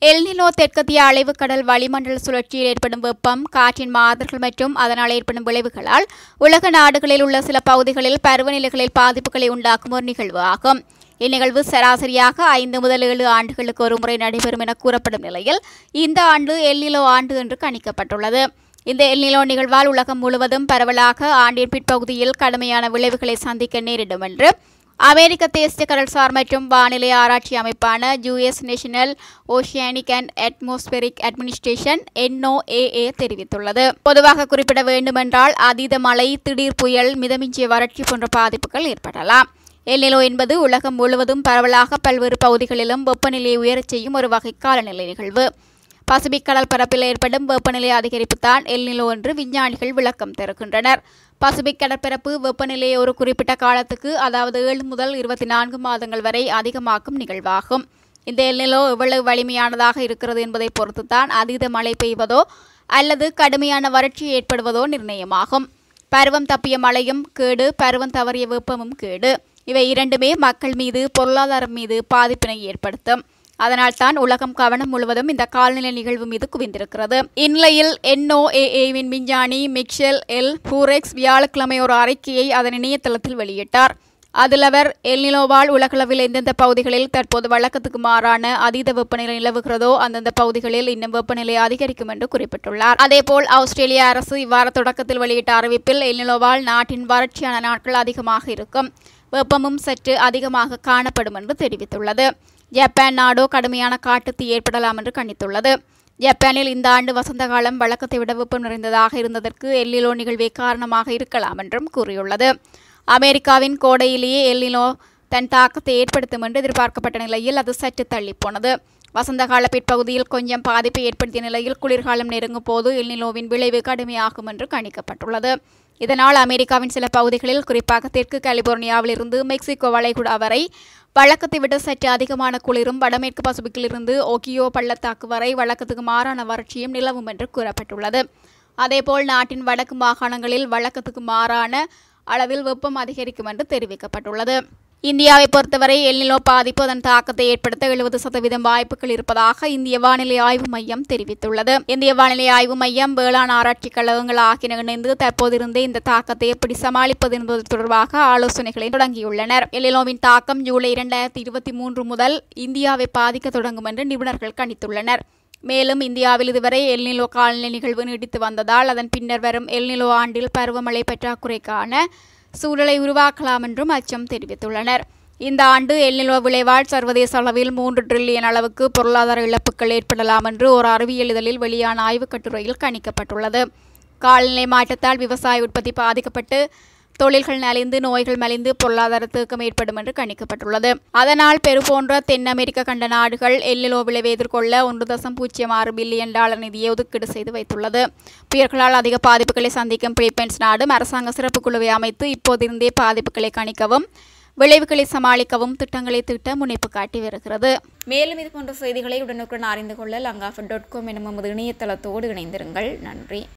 El Niño தெற்கத்திய அலைவு கடல் வளிமண்டல சுழற்சியில் ஏற்படும் வெப்பம் காற்றின் மாதர்கள் மற்றும் அதனால் ஏற்படும் விளைவுகளால் உலக நாடுகளில் உள்ள சில பகுதிகளில் பருவநிலைகளில் பாதிப்புகளை உண்டாக்கும் ஒரு நிகழ்வு ஆகும் இந்நிகழ்வு சராசரியாக ஐந்து முதல் ஏழு ஆண்டுகளுக்கு ஒரு முறை நடைபெறும் என கூறப்படும் நிலையில் இந்த ஆண்டு எல்னிலோ ஆண்டு என்று கணிக்கப்பட்டுள்ளது இந்த எல்நிலோ நிகழ்வால் உலகம் முழுவதும் பரவலாக ஆண்டின் பிற்பகுதியில் கடுமையான விளைவுகளை சந்திக்க நேரிடும் என்று அமெரிக்க தேசிய கடல்சார் மற்றும் வானிலை ஆராய்ச்சி அமைப்பான US National Oceanic and Atmospheric Administration NOAA தெரிவித்துள்ளது பொதுவாக குறிப்பிட வேண்டுமென்றால் அதீத மழை திடீர் புயல் மிதமிஞ்சிய வறட்சி போன்ற பாதிப்புகள் ஏற்படலாம் எல்நிலோ என்பது உலகம் முழுவதும் பரவலாக பல்வேறு பகுதிகளிலும் வெப்பநிலையை உயரச் செய்யும் ஒரு வகை காலநிலை நிகழ்வு பசிபிக் கடல் பரப்பில் ஏற்படும் வெப்பநிலை அதிகரிப்பு தான் எல்நிலோ என்று விஞ்ஞானிகள் விளக்கம் தருகின்றனர் பசிபிக் கடற்பரப்பு வெப்பநிலையை ஒரு குறிப்பிட்ட காலத்துக்கு அதாவது ஏழு முதல் இருபத்தி நான்கு மாதங்கள் வரை அதிகமாக்கும் நிகழ்வாகும் இந்த எல்நிலோ எவ்வளவு வலிமையானதாக இருக்கிறது என்பதை பொறுத்துதான் அதீத மழை பெய்வதோ அல்லது கடுமையான வறட்சி ஏற்படுவதோ நிர்ணயமாகும் பருவம் தப்பிய மழையும் கேடு பருவம் தவறிய வெப்பமும் கேடு இவை இரண்டுமே மக்கள் மீது பொருளாதாரம் மீது பாதிப்பினை ஏற்படுத்தும் அதனால் தான் உலகம் கவனம் முழுவதும் இந்த காலநிலை நிகழ்வு மீது குவிந்திருக்கிறது இந்நிலையில் என்ஓஏஏவின் விஞ்ஞானி மிக்செல் எல் பூரெக்ஸ் வியாழக்கிழமை ஒரு அறிக்கையை அதன் இணையதளத்தில் வெளியிட்டார் அதில் அவர் எல்நிலோவால் உலகளவில் எந்தெந்த பகுதிகளில் தற்போது வழக்கத்துக்கு மாறான அதீத வெப்பநிலை நிலவுகிறதோ அந்தந்த பகுதிகளில் இன்னும் வெப்பநிலை அதிகரிக்கும் என்று குறிப்பிட்டுள்ளார் அதேபோல் ஆஸ்திரேலிய அரசு இவ்வார தொடக்கத்தில் வெளியிட்ட அறிவிப்பில் எல்நிலோவால் நாட்டின் வறட்சியான நாட்கள் அதிகமாக இருக்கும் வெப்பமும் சற்று அதிகமாக காணப்படும் என்று தெரிவித்துள்ளது ஜப்பான் நாடோ கடுமையான காட்டுத்தீ ஏற்படலாம் என்று கணித்துள்ளது ஜப்பானில் இந்த ஆண்டு வசந்த காலம் வழக்கத்தை விட வெப்பம் நிறைந்ததாக இருந்ததற்கு எல்லிலோ நிகழ்வே காரணமாக இருக்கலாம் என்றும் கூறியுள்ளது அமெரிக்காவின் கோடையிலேயே எல்லிலோ தன் தாக்கத்தை ஏற்படுத்தும் என்று எதிர்பார்க்கப்பட்ட நிலையில் அது சற்று தள்ளிப்போனது வசந்த கால பிற்பகுதியில் கொஞ்சம் பாதிப்பை ஏற்படுத்திய நிலையில் குளிர்காலம் நெருங்கும் போது எல்னிலோவின் விளைவு கடுமையாகும் என்று கணிக்கப்பட்டுள்ளது இதனால் அமெரிக்காவின் சில பகுதிகளில் குறிப்பாக தெற்கு கலிபோர்னியாவிலிருந்து மெக்சிகோ வளைகுடா வரை வழக்கத்தை விட சற்று அதிகமான குளிரும் வடமேற்கு பசிபிக்கிலிருந்து ஒகியோ பள்ளத்தாக்கு வரை வழக்கத்துக்கு மாறான வறட்சியும் நிலவும் என்று கூறப்பட்டுள்ளது அதேபோல் நாட்டின் வடக்கு மாகாணங்களில் வழக்கத்துக்கு மாறான அளவில் வெப்பம் அதிகரிக்கும் என்று தெரிவிக்கப்பட்டுள்ளது இந்தியாவை பொறுத்தவரை எல்நிலோ பாதிப்பு அதன் தாக்கத்தை ஏற்படுத்த எழுபது சதவீதம் வாய்ப்புகள் இருப்பதாக இந்திய வானிலை ஆய்வு மையம் தெரிவித்துள்ளது இந்திய வானிலை ஆய்வு மையம் வேளாண் ஆராய்ச்சி கழகங்கள் ஆகியன இணைந்து தற்போதிருந்தே இந்த தாக்கத்தை எப்படி சமாளிப்பது என்பது தொடர்பாக ஆலோசனைகளை தொடங்கியுள்ளனர் எல்நிலோவின் தாக்கம் ஜூலை இரண்டாயிரத்தி இருபத்தி மூன்று முதல் இந்தியாவை பாதிக்க தொடங்கும் என்று நிபுணர்கள் கணித்துள்ளனர் மேலும் இந்தியாவில் இதுவரை எல்நிலோ காலநிலை நிகழ்வு நீடித்து வந்ததால் அதன் பின்னர் வரும் எல்நிலோ ஆண்டில் பருவமழை பற்றாக்குறைக்கான சூழலை உருவாக்கலாம் என்றும் அச்சம் தெரிவித்துள்ளனர் இந்த ஆண்டு எல்நிலோ விளைவால் சர்வதேச அளவில் மூன்று டிரில்லியன் அளவுக்கு பொருளாதார இழப்புகள் ஏற்படலாம் என்று ஒரு அறிவியல் இதழில் வெளியான ஆய்வுக் கட்டுரையில் கணிக்கப்பட்டுள்ளது காலநிலை மாற்றத்தால் விவசாய உற்பத்தி பாதிக்கப்பட்டு தொழில்கள் நலிந்து நோய்கள் மலிந்து பொருளாதார தேக்கம் ஏற்படும் என்று கணிக்கப்பட்டுள்ளது அதனால் பெரு போன்ற தென் அமெரிக்க கண்ட நாடுகள் எல்லிலோ விளைவை எதிர்கொள்ள ஒன்று தசம் பூஜ்ஜியம் ஆறு பில்லியன் டாலர் நிதியை ஒதுக்கீடு செய்து வைத்துள்ளது புயல்களால் அதிக பாதிப்புகளை சந்திக்கும் பிலிப்பைன்ஸ் நாடும் அரசாங்க சிறப்பு குழுவை அமைத்து இப்போதிருந்தே பாதிப்புகளை கணிக்கவும் விளைவுகளை சமாளிக்கவும் திட்டங்களை திட்ட முனைப்பு காட்டி வருகிறது மேலும் இது போன்ற செய்திகளை உடனுக்குடன் அறிந்து கொள்ள லங்காஃபன் டாட் காம் எனும் நமது இணையதளத்தோடு இணைந்திருங்கள் நன்றி